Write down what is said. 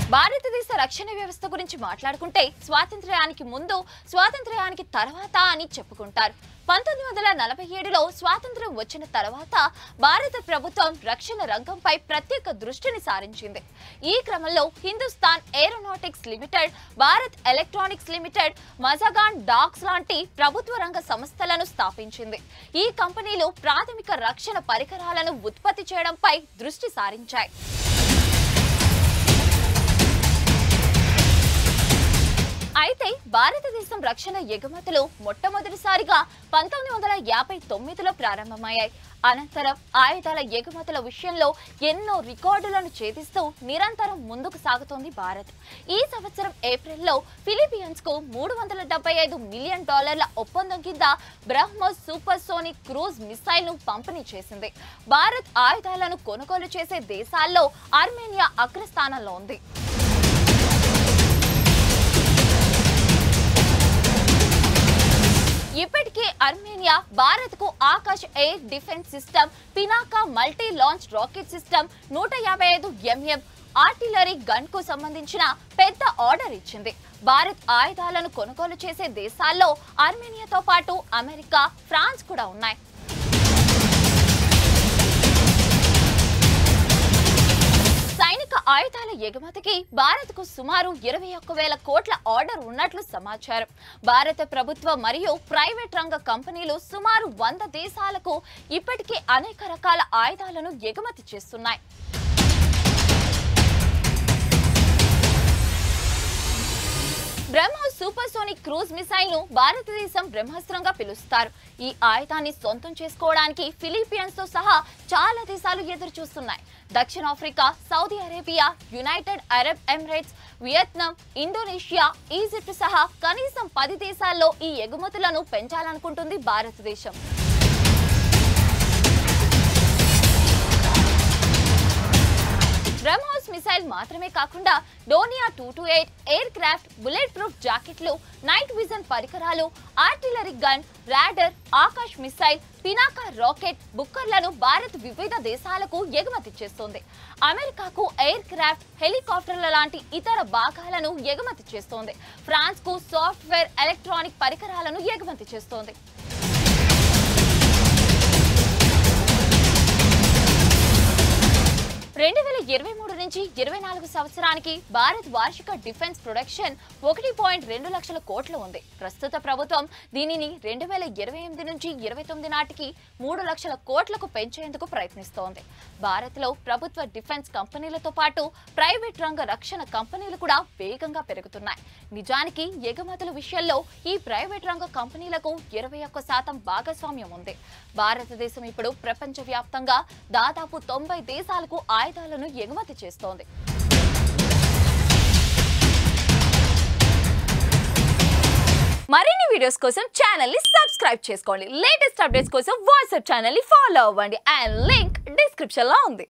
భారతదేశ రక్షణ వ్యవస్థ గురించి మాట్లాడుకుంటే స్వాతంత్ర్యానికి ముందు స్వాతంత్ర్యానికి తర్వాత అని చెప్పుకుంటారు పంతొమ్మిది వందల నలభై ఏడులో స్వాతంత్ర్యం వచ్చిన తర్వాత భారత ప్రభుత్వం రక్షణ రంగంపై ప్రత్యేక దృష్టిని సారించింది ఈ క్రమంలో Hindustan Aeronautics Limited Bharat Electronics Limited Mazagon Docks లాంటి ప్రభుత్వ రంగ సంస్థలను స్థాపించింది ఈ కంపెనీలు ప్రాథమిక రక్షణ పరికరాలను ఉత్పత్తి చేయడంపై దృష్టి సారించాయి అయితే భారతదేశం రక్షణ ఎగుమతులు మొట్టమొదటిసారిగా పంతొమ్మిది వందల యాభై తొమ్మిదిలో ప్రారంభమయ్యాయి అనంతరం ఆయుధాల ఎగుమతుల విషయంలో ఎన్నో రికార్డులను ఛేదిస్తూ నిరంతరం ముందుకు సాగుతోంది భారత్ ఈ సంవత్సరం ఏప్రిల్లో ఫిలిపియన్స్ కు మూడు వందల డెబ్బై ఐదు మిలియన్ డాలర్ల ఒప్పందం కింద BrahMos super sonic cruise missile ను పంపిణీ చేసింది భారత్ ఆయుధాలను కొనుగోలు చేసే దేశాల్లో ఆర్మేనియా అగ్రస్థానంలో ఉంది ఇప్పటికే అర్మేనియా భారత్ కు Akash air defence system Pinaka multi launch rocket system నూట యాభై ఐదు ఎంఎం ఆర్టిలరీ గన్ కు సంబంధించిన పెద్ద ఆర్డర్ ఇచ్చింది భారత్ ఆయుధాలను కొనుగోలు చేసే దేశాల్లో అర్మేనియాతో పాటు అమెరికా ఫ్రాన్స్ కూడా ఉన్నాయి సైనిక ఆయుధాల ఎగుమతికి భారత్ కు సుమారు ఇరవై ఒక్క వేల కోట్ల ఆర్డర్ ఉన్నట్లు సమాచారం భారత ప్రభుత్వ మరియు ప్రైవేట్ రంగ కంపెనీలు సుమారు వంద దేశాలకు ఇప్పటికే అనేక రకాల ఆయుధాలను ఎగుమతి చేస్తున్నాయి BrahMos super sonic cruise missile ను భారతదేశం బ్రహ్మాస్త్రంగా పిలుస్తారు ఈ ఆయుధాన్ని సొంతం చేసుకోవడానికి ఫిలిపియన్స్ తో సహా చాలా దేశాలు ఎదురు చూస్తున్నాయి దక్షిణాఫ్రికా Saudi Arabia United Arab Emirates Vietnam Indonesia Egypt సహా కనీసం పది దేశాల్లో ఈ ఎగుమతులను పెంచాలనుకుంటుంది భారతదేశం బ్రహ్మోస్ మిసైల్ మాత్రమే కాకుండా Dornier two two eight aircraft bullet proof జాకెట్లు నైట్ విజన్ పరికరాలు artillery gun radar Akash missile Pinaka rocket బుక్కర్లను భారత్ వివిధ దేశాలకు ఎగుమతి చేస్తోంది అమెరికాకు ఎయిర్ క్రాఫ్ట్ హెలికాప్టర్ల లాంటి ఇతర భాగాలను ఎగుమతి చేస్తోంది ఫ్రాన్స్ కు సాఫ్ట్వేర్ ఎలక్ట్రానిక్ పరికరాలను ఎగుమతి చేస్తోంది రెండు వేల ఇరవై మూడు నుంచి ఇరవై నాలుగు సంవత్సరానికి భారత్ వార్షిక డిఫెన్స్ ప్రొడక్షన్ ఒకటి పాయింట్ రెండు లక్షల కోట్లు ఉంది ప్రస్తుత ప్రభుత్వం దీనిని రెండు వేల ఇరవై ఎనిమిది నుంచి ఇరవై తొమ్మిది నాటికి మూడు లక్షల కోట్లకు పెంచేందుకు ప్రయత్నిస్తోంది భారత్లో ప్రభుత్వ డిఫెన్స్ కంపెనీలతో పాటు ప్రైవేట్ రంగ రక్షణ కంపెనీలు కూడా వేగంగా పెరుగుతున్నాయి నిజానికి ఎగుమతుల విషయంలో ఈ ప్రైవేట్ రంగ కంపెనీలకు ఇరవై ఒక్క శాతం భాగస్వామ్యం ఉంది భారతదేశం ఇప్పుడు ప్రపంచవ్యాప్తంగా దాదాపు తొంభై దేశాలకు ఆయుధాలను ఎగుమతి చేస్తోంది మరిన్ని వీడియోస్ కోసం ఛానల్ ని సబ్స్క్రైబ్ చేసుకోండి లేటెస్ట్ అప్డేట్స్ కోసం వాట్సాప్ ఛానల్ ని ఫాలో అవ్వండి అండ్ లింక్ డిస్క్రిప్షన్ లో ఉంది